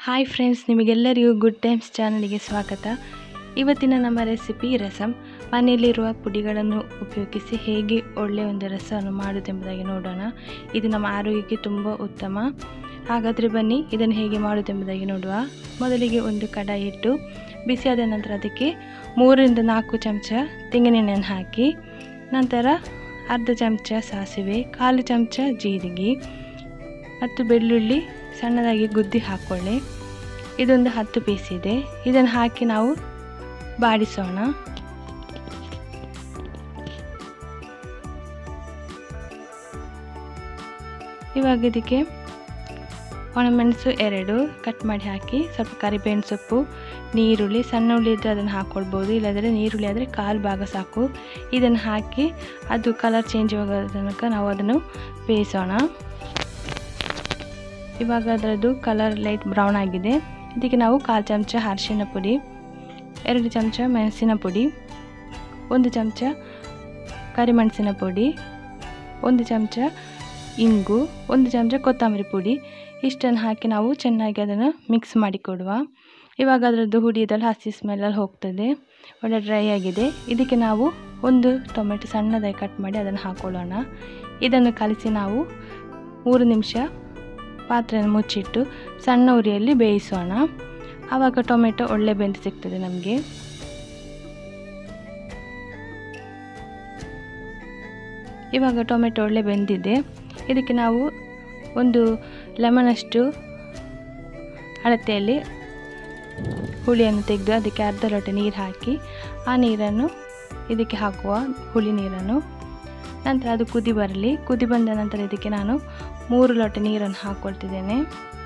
hi friends ನಿಮಗೆಲ್ಲರಿಗೂ good times ಚಾನಲಿಗೆ ಸ್ವಾಗತ ಇವತ್ತಿನ ನಮ್ಮ ರೆಸಿಪಿ ರಸಮ್ ಮನೆಯಲ್ಲಿರುವ ಪುಡಿಗಳನ್ನು ಉಪಯೋಗಿಸಿ ಹೇಗೆ ಒಳ್ಳೆಯ ಒಂದು ರಸವನ್ನು ಮಾಡುವುದೆಂಬುದಾಗಿ ನೋಡೋಣ ಇದು ನಮ್ಮ ಆರೋಗ್ಯಕ್ಕೆ ತುಂಬ ಉತ್ತಮ ಹಾಗಾದರೆ ಬನ್ನಿ ಇದನ್ನು ಹೇಗೆ ಮಾಡುವುದೆಂಬುದಾಗಿ ನೋಡುವ ಮೊದಲಿಗೆ ಒಂದು ಕಡಾಯಿ ಇಟ್ಟು ಬಿಸಿಯಾದ ನಂತರ ಅದಕ್ಕೆ ಮೂರರಿಂದ ನಾಲ್ಕು ಚಮಚ ತೆಂಗಿನೆಣ್ಣೆಯನ್ನು ಹಾಕಿ ನಂತರ ಅರ್ಧ ಚಮಚ ಸಾಸಿವೆ ಕಾಲು ಚಮಚ ಜೀರಿಗೆ ಮತ್ತು ಬೆಳ್ಳುಳ್ಳಿ ಸಣ್ಣದಾಗಿ ಗುದ್ದಿ ಹಾಕ್ಕೊಳ್ಳಿ ಇದೊಂದು ಹತ್ತು ಪೀಸ್ ಇದೆ ಇದನ್ನು ಹಾಕಿ ನಾವು ಬಾಡಿಸೋಣ ಇವಾಗ ಇದಕ್ಕೆ ಒಣಮೆಣಸು ಎರಡು ಕಟ್ ಮಾಡಿ ಹಾಕಿ ಸ್ವಲ್ಪ ಕರಿಬೇವಿನ ಸೊಪ್ಪು ನೀರುಳ್ಳಿ ಸಣ್ಣ ಉಳ್ಳಿ ಇದ್ದರೆ ಅದನ್ನು ಹಾಕ್ಕೊಳ್ಬೋದು ಇಲ್ಲಾಂದರೆ ನೀರುಳ್ಳಿ ಆದರೆ ಕಾಲು ಭಾಗ ಸಾಕು ಇದನ್ನು ಹಾಕಿ ಅದು ಕಲರ್ ಚೇಂಜ್ ಆಗೋ ತನಕ ನಾವು ಅದನ್ನು ಬೇಯಿಸೋಣ ಇವಾಗ ಅದರದ್ದು ಕಲರ್ ಲೈಟ್ ಬ್ರೌನ್ ಆಗಿದೆ ಇದಕ್ಕೆ ನಾವು ಕಾಲು ಚಮಚ ಅರಿಶಿನ ಪುಡಿ ಎರಡು ಚಮಚ ಮೆಣಸಿನ ಪುಡಿ ಒಂದು ಚಮಚ ಕರಿಮೆಣಸಿನ ಪುಡಿ ಒಂದು ಚಮಚ ಇಂಗು ಒಂದು ಚಮಚ ಕೊತ್ತಂಬರಿ ಪುಡಿ ಇಷ್ಟನ್ನು ಹಾಕಿ ನಾವು ಚೆನ್ನಾಗಿ ಅದನ್ನು ಮಿಕ್ಸ್ ಮಾಡಿ ಕೊಡುವ ಇವಾಗ ಅದರದ್ದು ಹುಡಿದಲ್ಲಿ ಹಸಿ ಸ್ಮೆಲ್ಲಲ್ಲಿ ಹೋಗ್ತದೆ ಒಳ್ಳೆ ಡ್ರೈ ಆಗಿದೆ ಇದಕ್ಕೆ ನಾವು ಒಂದು ಟೊಮೆಟೊ ಸಣ್ಣದಾಗಿ ಕಟ್ ಮಾಡಿ ಅದನ್ನು ಹಾಕ್ಕೊಳ್ಳೋಣ ಇದನ್ನು ಕಲಿಸಿ ನಾವು ಮೂರು ನಿಮಿಷ ಪಾತ್ರೆಯನ್ನು ಮುಚ್ಚಿಟ್ಟು ಸಣ್ಣ ಉರಿಯಲ್ಲಿ ಬೇಯಿಸೋಣ ಆವಾಗ ಟೊಮೆಟೊ ಒಳ್ಳೆ ಬೆಂದು ಸಿಗ್ತದೆ ನಮಗೆ ಇವಾಗ ಟೊಮೆಟೊ ಒಳ್ಳೆ ಬೆಂದಿದೆ ಇದಕ್ಕೆ ನಾವು ಒಂದು ಲೆಮನಷ್ಟು ಅಳತೆಯಲ್ಲಿ ಹುಳಿಯನ್ನು ತೆಗೆದು ಅದಕ್ಕೆ ಅರ್ಧ ಲೋಟ ನೀರು ಹಾಕಿ ಆ ನೀರನ್ನು ಇದಕ್ಕೆ ಹಾಕುವ ಹುಳಿ ನೀರನ್ನು ನಂತರ ಅದು ಕುದಿ ಬರಲಿ ಕುದಿ ಬಂದ ನಂತರ ಇದಕ್ಕೆ ನಾನು ಮೂರು ಲೋಟ ನೀರನ್ನು ಹಾಕ್ಕೊಳ್ತಿದ್ದೇನೆ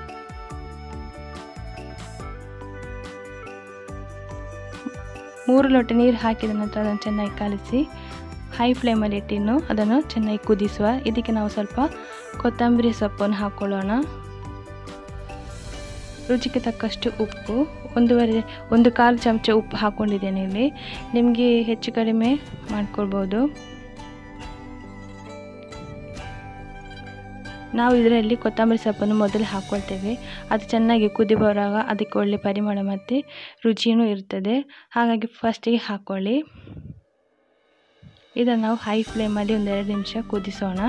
ಮೂರು ಲೋಟ ನೀರು ಹಾಕಿದ ನಂತರ ಅದನ್ನು ಚೆನ್ನಾಗಿ ಕಲಿಸಿ ಹೈ ಫ್ಲೇಮಲ್ಲಿ ಇಟ್ಟಿನ್ನು ಅದನ್ನು ಚೆನ್ನಾಗಿ ಕುದಿಸುವ ಇದಕ್ಕೆ ನಾವು ಸ್ವಲ್ಪ ಕೊತ್ತಂಬರಿ ಸೊಪ್ಪನ್ನು ಹಾಕ್ಕೊಳ್ಳೋಣ ರುಚಿಗೆ ತಕ್ಕಷ್ಟು ಉಪ್ಪು ಒಂದೂವರೆ ಒಂದು ಕಾಲು ಚಮಚ ಉಪ್ಪು ಹಾಕ್ಕೊಂಡಿದ್ದೇನೆ ಇಲ್ಲಿ ನಿಮಗೆ ಹೆಚ್ಚು ಕಡಿಮೆ ಮಾಡ್ಕೊಳ್ಬೋದು ನಾವು ಇದರಲ್ಲಿ ಕೊತ್ತಂಬರಿ ಸೊಪ್ಪನ್ನು ಮೊದಲು ಹಾಕ್ಕೊಳ್ತೇವೆ ಅದು ಚೆನ್ನಾಗಿ ಕುದಿ ಬರುವಾಗ ಅದಕ್ಕೆ ಒಳ್ಳೆ ಪರಿಮಳ ಮತ್ತು ರುಚಿಯೂ ಇರ್ತದೆ ಹಾಗಾಗಿ ಫಸ್ಟಿಗೆ ಹಾಕ್ಕೊಳ್ಳಿ ಇದನ್ನು ನಾವು ಹೈ ಫ್ಲೇಮಲ್ಲಿ ಒಂದೆರಡು ನಿಮಿಷ ಕುದಿಸೋಣ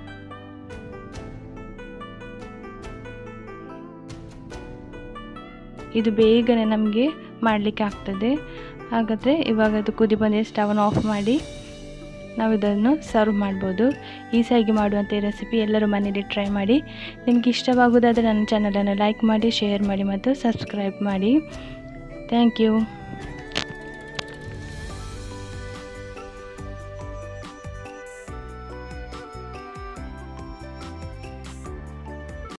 ಇದು ಬೇಗನೆ ನಮಗೆ ಮಾಡಲಿಕ್ಕೆ ಆಗ್ತದೆ ಹಾಗಾದರೆ ಇವಾಗ ಅದು ಕುದಿ ಬಂದರೆ ಸ್ಟವನ್ನು ಆಫ್ ಮಾಡಿ ನಾವು ಇದನ್ನು ಸರ್ವ್ ಮಾಡ್ಬೋದು ಈಸಿಯಾಗಿ ಮಾಡುವಂಥ ಈ ರೆಸಿಪಿ ಎಲ್ಲರೂ ಮನೇಲಿ ಟ್ರೈ ಮಾಡಿ ನಿಮಗೆ ಇಷ್ಟವಾಗೋದಾದರೆ ನನ್ನ ಚಾನಲನ್ನು ಲೈಕ್ ಮಾಡಿ ಶೇರ್ ಮಾಡಿ ಮತ್ತು ಸಬ್ಸ್ಕ್ರೈಬ್ ಮಾಡಿ ಥ್ಯಾಂಕ್ ಯು